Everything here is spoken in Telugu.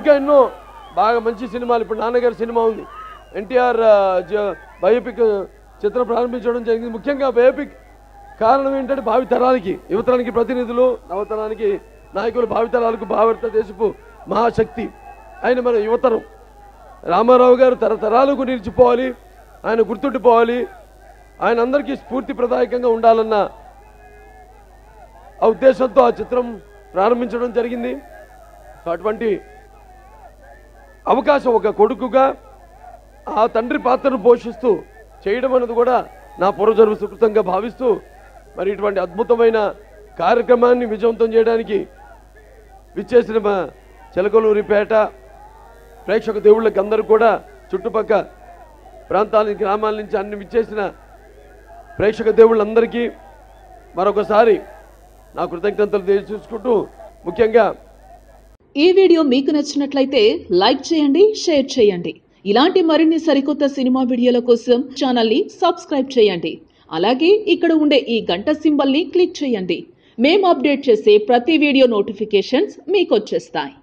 ఇంకా ఎన్నో బాగా మంచి సినిమాలు ఇప్పుడు నాన్నగారి సినిమా ఉంది ఎన్టీఆర్ బయోపిక్ చిత్రం ప్రారంభించడం జరిగింది ముఖ్యంగా బయోపిక్ కారణం ఏంటంటే భావి తరానికి యువతరానికి ప్రతినిధులు నవతరానికి నాయకులు భావితరాలకు భారత దేశపు మహాశక్తి ఆయన మన యువతరం రామారావు గారు తరతరాలకు నిలిచిపోవాలి ఆయన గుర్తుండిపోవాలి ఆయన అందరికీ స్ఫూర్తి ప్రదాయకంగా ఉండాలన్న ఆ ఉద్దేశంతో ఆ చిత్రం ప్రారంభించడం జరిగింది సో అటువంటి అవకాశం ఒక కొడుకుగా ఆ తండ్రి పాత్రను పోషిస్తూ చేయడం అనేది కూడా నా పూర్వజన్మ సుకృతంగా భావిస్తూ మరి ఇటువంటి అద్భుతమైన కార్యక్రమాన్ని విజయవంతం చేయడానికి విచ్చేసిన మా చిలకలూరిపేట ప్రేక్షక దేవుళ్ళకి అందరూ కూడా చుట్టుపక్క ప్రాంతాల నుంచి, గ్రామాల నుంచి అన్ని విచ్చేసిన ప్రేక్షక దేవుళ్ళందరికీ మరొకసారి నా కృతజ్ఞతలు తెలియజేసుకుంటూ ముఖ్యంగా ఈ వీడియో మీకు నచ్చినట్లయితే లైక్ చేయండి షేర్ చేయండి ఇలాంటి మరిన్ని సరికొత్త సినిమా వీడియోల కోసం ఛానల్ని సబ్స్క్రైబ్ చేయండి అలాగే ఇక్కడ ఉండే ఈ గంట సింబల్ని క్లిక్ చేయండి మేము అప్డేట్ చేసే ప్రతి వీడియో నోటిఫికేషన్స్ మీకు వచ్చేస్తాయి